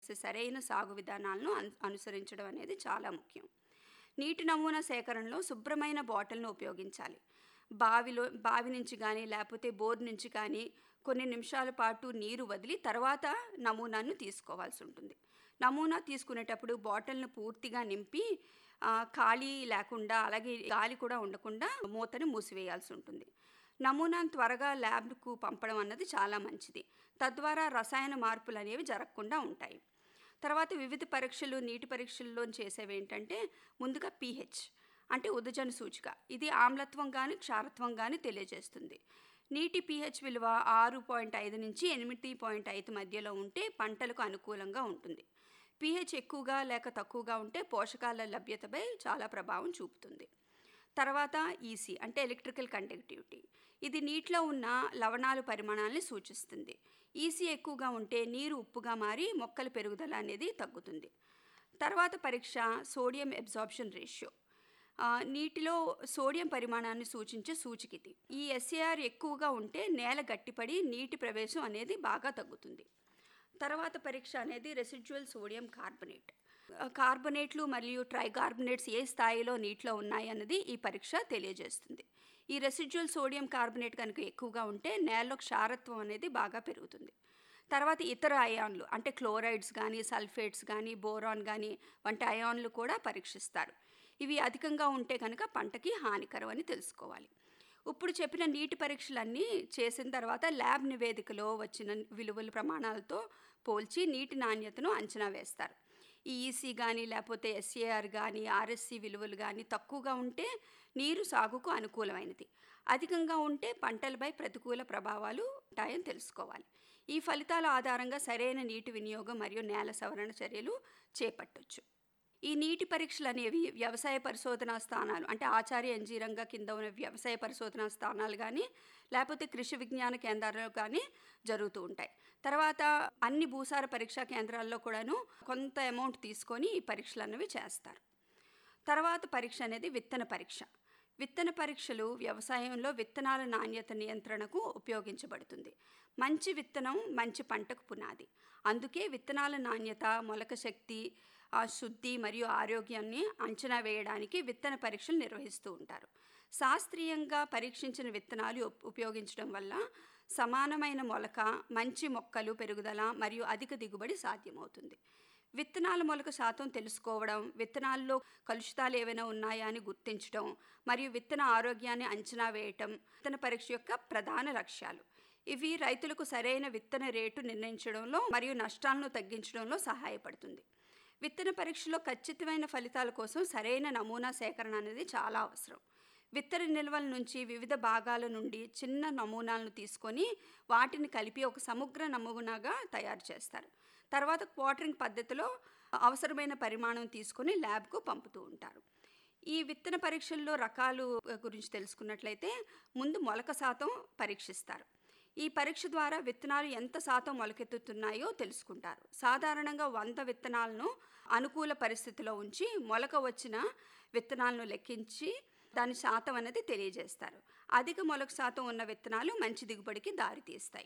చేసే సరైన సాగు విధానాలను అను అనుసరించడం అనేది చాలా ముఖ్యం నీటి నమూనా సేకరణలో శుభ్రమైన బాటిల్ను ఉపయోగించాలి బావిలో బావి నుంచి కానీ లేకపోతే బోర్ నుంచి కానీ కొన్ని నిమిషాల పాటు నీరు వదిలి తర్వాత నమూనాను తీసుకోవాల్సి ఉంటుంది నమూనా తీసుకునేటప్పుడు బాటిల్ను పూర్తిగా నింపి ఆ, ఖాళీ లేకుండా అలాగే గాలి కూడా ఉండకుండా మూతని మూసివేయాల్సి ఉంటుంది నమూనాను త్వరగా ల్యాబ్కు పంపడం అన్నది చాలా మంచిది తద్వారా రసాయన మార్పులు అనేవి జరగకుండా ఉంటాయి తర్వాత వివిధ పరీక్షలు నీటి పరీక్షల్లో చేసేవి ఏంటంటే ముందుగా పీహెచ్ అంటే ఉదజన సూచిక ఇది ఆమ్లత్వం కానీ క్షారత్వం కానీ తెలియజేస్తుంది నీటి పీహెచ్ విలువ ఆరు పాయింట్ ఐదు నుంచి ఎనిమిది పాయింట్ ఐదు మధ్యలో ఉంటే పంటలకు అనుకూలంగా ఉంటుంది పీహెచ్ ఎక్కువగా లేక తక్కువగా ఉంటే పోషకాల లభ్యతపై చాలా ప్రభావం చూపుతుంది తర్వాత ఈసీ అంటే ఎలక్ట్రికల్ కండక్టివిటీ ఇది నీటిలో ఉన్న లవణాలు పరిమాణాన్ని సూచిస్తుంది ఈసీ ఎక్కువగా ఉంటే నీరు ఉప్పుగా మారి మొక్కల పెరుగుదల అనేది తగ్గుతుంది తర్వాత పరీక్ష సోడియం అబ్జార్ప్షన్ రేషియో ఆ, నీటిలో సోడియం పరిమాణాన్ని సూచించే సూచిక ఇది ఈ ఎస్ఏఆర్ ఎక్కువగా ఉంటే నేల గట్టిపడి నీటి ప్రవేశం అనేది బాగా తగ్గుతుంది తర్వాత పరీక్ష అనేది రెసిడ్యువల్ సోడియం కార్బొనేట్ ఆ, కార్బొనేట్లు మరియు ట్రైకార్బొనేట్స్ ఏ స్థాయిలో నీటిలో ఉన్నాయి అన్నది ఈ పరీక్ష తెలియజేస్తుంది ఈ రెసిడ్యువల్ సోడియం కార్బొనేట్ కనుక ఎక్కువగా ఉంటే నేలలో క్షారత్వం అనేది బాగా పెరుగుతుంది తర్వాత ఇతర అయాన్లు అంటే క్లోరైడ్స్ కానీ సల్ఫేట్స్ కానీ బోరాన్ కానీ వంటి అయాన్లు కూడా పరీక్షిస్తారు ఇవి అధికంగా ఉంటే కనుక పంటకి హానికరం అని తెలుసుకోవాలి ఇప్పుడు చెప్పిన నీటి పరీక్షలన్నీ చేసిన తర్వాత ల్యాబ్ నివేదికలో వచ్చిన విలువల ప్రమాణాలతో పోల్చి నీటి నాణ్యతను అంచనా వేస్తారు ఈ ఈసీ కానీ లేకపోతే ఎస్ఏఆర్ కానీ ఆర్ఎస్సి విలువలు కానీ తక్కువగా ఉంటే నీరు సాగుకు అనుకూలమైనది అధికంగా ఉంటే పంటలపై ప్రతికూల ప్రభావాలు ఉంటాయని తెలుసుకోవాలి ఈ ఫలితాల ఆధారంగా సరైన నీటి వినియోగం మరియు నేల సవరణ చర్యలు చేపట్టొచ్చు ఈ నీటి పరీక్షలు అనేవి వ్యవసాయ పరిశోధనా స్థానాలు అంటే ఆచార్య ఎంజీరంగా కింద ఉన్న వ్యవసాయ పరిశోధనా స్థానాలు కానీ లేకపోతే కృషి విజ్ఞాన కేంద్రాల్లో కానీ జరుగుతూ ఉంటాయి తర్వాత అన్ని భూసార పరీక్షా కేంద్రాల్లో కూడాను కొంత అమౌంట్ తీసుకొని ఈ పరీక్షలు అనేవి చేస్తారు తర్వాత పరీక్ష అనేది విత్తన పరీక్ష విత్తన పరీక్షలు వ్యవసాయంలో విత్తనాల నాణ్యత నియంత్రణకు ఉపయోగించబడుతుంది మంచి విత్తనం మంచి పంటకు పునాది అందుకే విత్తనాల నాణ్యత మొలక శక్తి ఆ శుద్ధి మరియు ఆరోగ్యాన్ని అంచనా వేయడానికి విత్తన పరీక్షలు నిర్వహిస్తూ ఉంటారు శాస్త్రీయంగా పరీక్షించిన విత్తనాలు ఉప్- ఉపయోగించడం వల్ల సమానమైన మొలక మంచి మొక్కలు పెరుగుదల మరియు అధిక దిగుబడి సాధ్యమవుతుంది విత్తనాల మొలక శాతం తెలుసుకోవడం విత్తనాల్లో కలుషితాలు ఏవైనా ఉన్నాయా అని గుర్తించడం మరియు విత్తన ఆరోగ్యాన్ని అంచనా వేయటం విత్తన పరీక్ష యొక్క ప్రధాన లక్ష్యాలు ఇవి రైతులకు సరైన విత్తన రేటు నిర్ణయించడంలో మరియు నష్టాలను తగ్గించడంలో సహాయపడుతుంది విత్తన పరీక్షలో ఖచ్చితమైన ఫలితాల కోసం సరైన నమూనా సేకరణ అనేది చాలా అవసరం విత్తన నిల్వల నుంచి వివిధ భాగాల నుండి చిన్న నమూనాలను తీసుకొని వాటిని కలిపి ఒక సమగ్ర నమూనాగా తయారు చేస్తారు తర్వాత క్వార్టరింగ్ పద్ధతిలో అవసరమైన పరిమాణం తీసుకొని ల్యాబ్కు పంపుతూ ఉంటారు ఈ విత్తన పరీక్షల్లో రకాలు గురించి తెలుసుకున్నట్లయితే ముందు మొలక శాతం పరీక్షిస్తారు ఈ పరీక్ష ద్వారా విత్తనాలు ఎంత శాతం మొలకెత్తుతున్నాయో తెలుసుకుంటారు సాధారణంగా వంద విత్తనాలను అనుకూల పరిస్థితిలో ఉంచి మొలక వచ్చిన విత్తనాలను లెక్కించి దాని శాతం అనేది తెలియజేస్తారు అధిక మొలక శాతం ఉన్న విత్తనాలు మంచి దిగుబడికి దారితీస్తాయి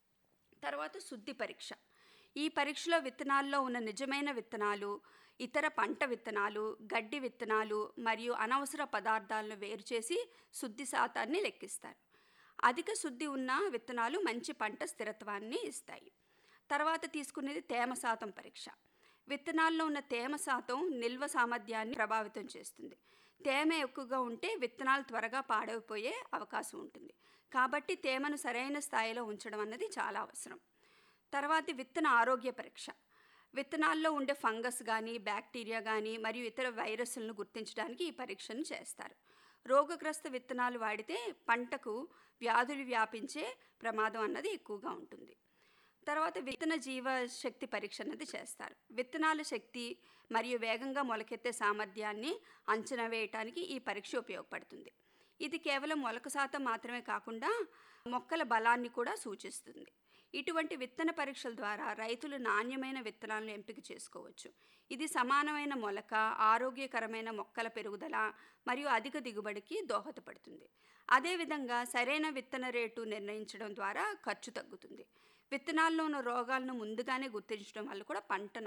తర్వాత శుద్ధి పరీక్ష ఈ పరీక్షలో విత్తనాల్లో ఉన్న నిజమైన విత్తనాలు ఇతర పంట విత్తనాలు గడ్డి విత్తనాలు మరియు అనవసర పదార్థాలను వేరు చేసి శుద్ధి శాతాన్ని లెక్కిస్తారు అధిక శుద్ధి ఉన్న విత్తనాలు మంచి పంట స్థిరత్వాన్ని ఇస్తాయి తర్వాత తీసుకునేది తేమ శాతం పరీక్ష విత్తనాల్లో ఉన్న తేమ శాతం నిల్వ సామర్థ్యాన్ని ప్రభావితం చేస్తుంది తేమ ఎక్కువగా ఉంటే విత్తనాలు త్వరగా పాడైపోయే అవకాశం ఉంటుంది కాబట్టి తేమను సరైన స్థాయిలో ఉంచడం అన్నది చాలా అవసరం తర్వాతి విత్తన ఆరోగ్య పరీక్ష విత్తనాల్లో ఉండే ఫంగస్ కానీ బ్యాక్టీరియా కానీ మరియు ఇతర వైరస్లను గుర్తించడానికి ఈ పరీక్షను చేస్తారు రోగగ్రస్త విత్తనాలు వాడితే పంటకు వ్యాధులు వ్యాపించే ప్రమాదం అన్నది ఎక్కువగా ఉంటుంది తర్వాత విత్తన జీవ శక్తి పరీక్ష అనేది చేస్తారు విత్తనాల శక్తి మరియు వేగంగా మొలకెత్తే సామర్థ్యాన్ని అంచనా వేయటానికి ఈ పరీక్ష ఉపయోగపడుతుంది ఇది కేవలం మొలక శాతం మాత్రమే కాకుండా మొక్కల బలాన్ని కూడా సూచిస్తుంది ఇటువంటి విత్తన పరీక్షల ద్వారా రైతులు నాణ్యమైన విత్తనాలను ఎంపిక చేసుకోవచ్చు ఇది సమానమైన మొలక ఆరోగ్యకరమైన మొక్కల పెరుగుదల మరియు అధిక దిగుబడికి దోహదపడుతుంది అదేవిధంగా సరైన విత్తన రేటు నిర్ణయించడం ద్వారా ఖర్చు తగ్గుతుంది విత్తనాల్లో ఉన్న రోగాలను ముందుగానే గుర్తించడం వల్ల కూడా పంట